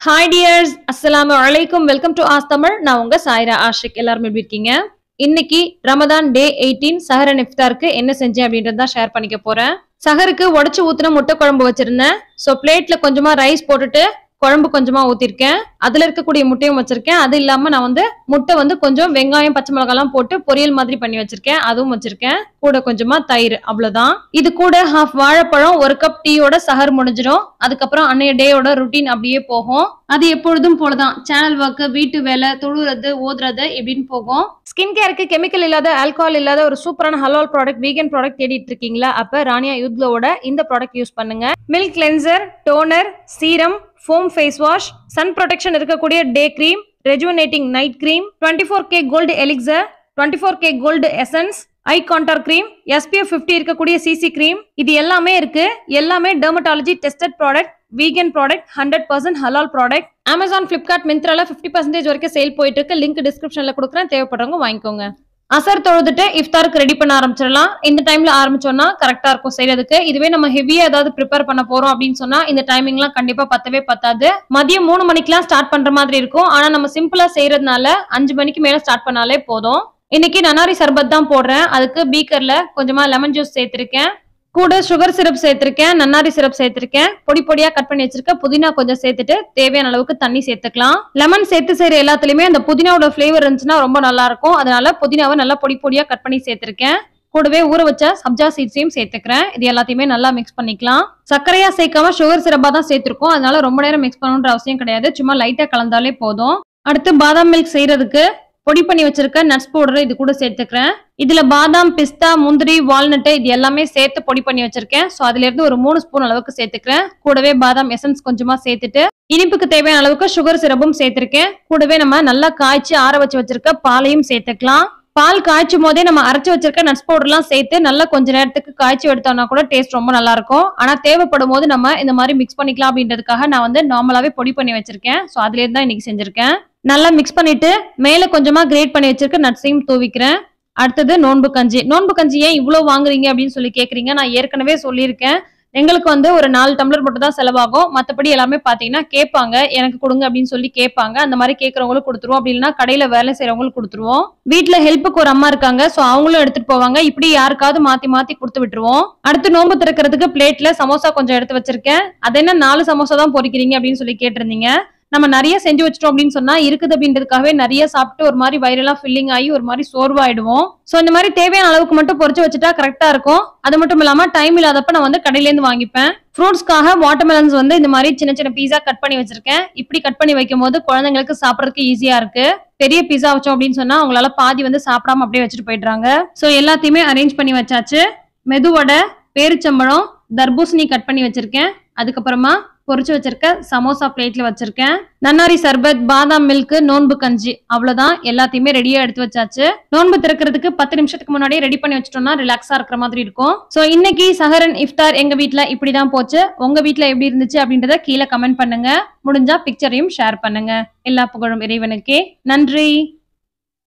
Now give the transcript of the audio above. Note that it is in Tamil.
ஹாய் டியர்ஸ் அஸ்ஸலாமு அலைக்கும் வெல்கம் டு ஆஸ் தமிழ் நான் உங்க சாய்ரா ஆஷிக் எல்லாரும் எப்படி இருக்கீங்க இன்னைக்கு ரமதான் டே எயிட்டீன் சஹரன் இஃப்தாருக்கு என்ன செஞ்சேன் அப்படின்றத தான் ஷேர் பண்ணிக்க போறேன் சஹருக்கு உடச்சு ஊத்துன முட்டை குழம்பு வச்சிருந்தேன் ஸோ பிளேட்ல கொஞ்சமா ரைஸ் போட்டுட்டு குழம்பு கொஞ்சமா ஊத்திருக்கேன் அதுல இருக்கக்கூடிய முட்டையும் வச்சிருக்கேன் அது இல்லாம நான் வந்து முட்டை வந்து கொஞ்சம் வெங்காயம் பச்சை மிளகாலாம் போட்டு பொரியல் மாதிரி பண்ணி வச்சிருக்கேன் அதுவும் வச்சிருக்கேன் கூட கொஞ்சமா தயிர் அவ்வளவுதான் இது கூட ஹாஃப் வாழைப்பழம் ஒரு கப் டீயோட சஹர் முடிஞ்சிடும் அதுக்கப்புறம் அன்னைய டேயோட ருட்டீன் அப்படியே போகும் அது எப்பொழுதும் போலதான் சேனல் ஒர்க் வீட்டு வேலை தொழுறது ஓதுறது இப்படின்னு போகும் ஸ்கின் கேருக்கு கெமிக்கல் இல்லாத ஆல்கஹால் இல்லாத ஒரு சூப்பரான ஹலால் ப்ராடக்ட் வீகன் ப்ராடக்ட் தேடிட்டு இருக்கீங்களா அப்ப ராணியா யூத்லோட இந்த ப்ராடக்ட் யூஸ் பண்ணுங்க milk cleanser toner serum foam face wash sun protection இருக்கக்கூடிய day cream rejuvenating night cream twenty four K gold elixir twenty four K gold essence eye contour cream SPF fifty இருக்கக்கூடிய சிசி க்ரீம் இது எல்லாமே இருக்கு எல்லாமே dermatology tested product vegan product hundred percent ஹலால் ப்ராடக்ட் அமேசான் ஃபிளிப்கார்ட் மிந்த்ரால ஃபிஃப்டி பர்சன்டேஜ் வரைக்கும் சேல் போயிட்டு இருக்கு லிங்க் டிஸ்கிரிப்ஷன்ல கொடுக்குறேன் தேவைப்படுறவங்க வாங்கிக்கோங்க அசர் தொழுதுட்டு இஃப்தாருக்கு ரெடி பண்ண ஆரம்பிச்சிடலாம் இந்த டைம்ல ஆரம்பிச்சோம்னா கரெக்டா இருக்கும் செய்யறதுக்கு இதுவே நம்ம ஹெவியா ஏதாவது ப்ரிப்பேர் பண்ண போறோம் அப்படின்னு சொன்னா இந்த டைமிங்லாம் கண்டிப்பா பத்தவே பத்தாது மதியம் மூணு மணிக்கெல்லாம் ஸ்டார்ட் பண்ற மாதிரி இருக்கும் ஆனா நம்ம சிம்பிளா செய்யறதுனால அஞ்சு மணிக்கு மேல ஸ்டார்ட் பண்ணாலே போதும் இன்னைக்கு நன்னாரி சர்பத் தான் போடுறேன் அதுக்கு பீக்கர்ல கொஞ்சமா லெமன் ஜூஸ் சேர்த்திருக்கேன் கூட சுகர் சிரப் சேர்த்திருக்கேன் நன்னாரி சிரப் சேர்த்திருக்கேன் பொடி பொடியா கட் பண்ணி வச்சிருக்க புதினா கொஞ்சம் சேர்த்துட்டு தேவையான அளவுக்கு தண்ணி சேர்த்துக்கலாம் லெமன் சேர்த்து செய்யற எல்லாத்துலயுமே அந்த புதினாவோட ஃபிளேவர் இருந்துச்சுன்னா ரொம்ப நல்லா இருக்கும் அதனால புதினாவை நல்லா பொடி பொடியா கட் பண்ணி சேர்த்திருக்கேன் கூடவே ஊற வச்ச சப்ஜா சீட்ஸையும் சேர்த்துக்கிறேன் இது எல்லாத்தையுமே நல்லா மிக்ஸ் பண்ணிக்கலாம் சர்க்கரையா சேர்க்காம சுகர் சிரப்பா தான் சேர்த்திருக்கோம் அதனால ரொம்ப நேரம் மிக்ஸ் பண்ணணுன்ற அவசியம் கிடையாது சும்மா லைட்டா கலந்தாலே போதும் அடுத்து பாதாம் மில்க் செய்யறதுக்கு பொடி பண்ணி வச்சிருக்க நட்ஸ் பவுடர் இது கூட சேர்த்துக்கிறேன் இதுல பாதாம் பிஸ்தா முந்திரி வால்நட்டு இது எல்லாமே சேர்த்து பொடி பண்ணி வச்சிருக்கேன் ஸோ அதுல இருந்து ஒரு மூணு ஸ்பூன் அளவுக்கு சேர்த்துக்கிறேன் கூடவே பாதாம் எசன்ஸ் கொஞ்சமா சேர்த்துட்டு இனிப்புக்கு தேவையான அளவுக்கு சுகர் சிரப்பும் சேர்த்திருக்கேன் கூடவே நம்ம நல்லா காய்ச்சி ஆற வச்சு வச்சிருக்க பாலையும் சேர்த்துக்கலாம் பால் காய்ச்சும் போதே நம்ம அரைச்சு வச்சிருக்க நட்ஸ் பவுடர்லாம் சேர்த்து நல்லா கொஞ்ச நேரத்துக்கு காய்ச்சி எடுத்தோம்னா கூட டேஸ்ட் ரொம்ப நல்லா இருக்கும் ஆனா தேவைப்படும் போது நம்ம இந்த மாதிரி மிக்ஸ் பண்ணிக்கலாம் அப்படின்றதுக்காக நான் வந்து நார்மலாவே பொடி பண்ணி வச்சிருக்கேன் ஸோ அதுல இருந்து தான் இன்னைக்கு செஞ்சிருக்கேன் நல்லா மிக்ஸ் பண்ணிட்டு மேல கொஞ்சமா கிரேட் பண்ணி வச்சிருக்க நட்ஸையும் தூவிக்கிறேன் அடுத்தது நோன்பு கஞ்சி நோன்பு கஞ்சி ஏன் இவ்வளவு வாங்குறீங்க அப்படின்னு சொல்லி கேக்குறீங்க நான் ஏற்கனவே சொல்லியிருக்கேன் எங்களுக்கு வந்து ஒரு நாலு டம்ளர் மட்டும் தான் செலவாகும் மற்றபடி எல்லாமே பார்த்தீங்கன்னா கேட்பாங்க எனக்கு கொடுங்க அப்படின்னு சொல்லி கேட்பாங்க அந்த மாதிரி கேட்கறவங்களுக்கு கொடுத்துருவோம் அப்படி இல்லைன்னா கடையில வேலை செய்யறவங்களுக்கு கொடுத்துருவோம் வீட்டுல ஹெல்ப்புக்கு ஒரு அம்மா இருக்காங்க ஸோ அவங்களும் எடுத்துட்டு போவாங்க இப்படி யாருக்காவது மாத்தி மாத்தி கொடுத்து விட்டுருவோம் அடுத்து நோன்பு திறக்கிறதுக்கு பிளேட்ல சமோசா கொஞ்சம் எடுத்து வச்சிருக்கேன் அது என்ன நாலு சமோசா தான் பொரிக்கிறீங்க அப்படின்னு சொல்லி கேட்டிருந்தீங்க நம்ம நிறைய செஞ்சு வச்சிட்டோம் அப்படின்னு சொன்னா இருக்குது அப்படின்றதுக்காகவே நிறைய சாப்பிட்டு ஒரு மாதிரி வயிறெல்லாம் ஃபில்லிங் ஆகி ஒரு மாதிரி சோர்வாயிடுவோம் சோ இந்த மாதிரி தேவையான அளவுக்கு மட்டும் பொரிச்சு வச்சுட்டா கரெக்டா இருக்கும் அது மட்டும் இல்லாம டைம் இல்லாதப்ப நான் வந்து கடையில இருந்து வாங்கிப்பேன் ஃப்ரூட்ஸ்க்காக வாட்டர்மெலன்ஸ் வந்து இந்த மாதிரி சின்ன சின்ன பீஸா கட் பண்ணி வச்சிருக்கேன் இப்படி கட் பண்ணி வைக்கும் போது குழந்தைங்களுக்கு சாப்பிடறதுக்கு ஈஸியா இருக்கு பெரிய பீஸா வச்சோம் அப்படின்னு சொன்னா அவங்களால பாதி வந்து சாப்பிடாம அப்படியே வச்சுட்டு போயிடுறாங்க சோ எல்லாத்தையுமே அரேஞ்ச் பண்ணி வச்சாச்சு மெதுவடை பேரிச்சம்பழம் தர்பூசணி கட் பண்ணி வச்சிருக்கேன் அதுக்கப்புறமா பொரிச்சு வச்சிருக்க சமோசா பிளேட்ல வச்சிருக்கேன் நன்னாரி சர்பத் பாதாம் மில்க் நோன்பு கஞ்சி அவ்வளவுதான் எல்லாத்தையுமே ரெடியா எடுத்து வச்சாச்சு நோன்பு திறக்கிறதுக்கு பத்து நிமிஷத்துக்கு முன்னாடியே ரெடி பண்ணி வச்சிட்டோம்னா ரிலாக்ஸா இருக்கிற மாதிரி இருக்கும் சோ இன்னைக்கு சஹரன் இஃப்தார் எங்க வீட்ல இப்படிதான் போச்சு உங்க வீட்ல எப்படி இருந்துச்சு அப்படின்றத கீழே கமெண்ட் பண்ணுங்க முடிஞ்சா பிக்சரையும் ஷேர் பண்ணுங்க எல்லா புகழும் இறைவனுக்கே நன்றி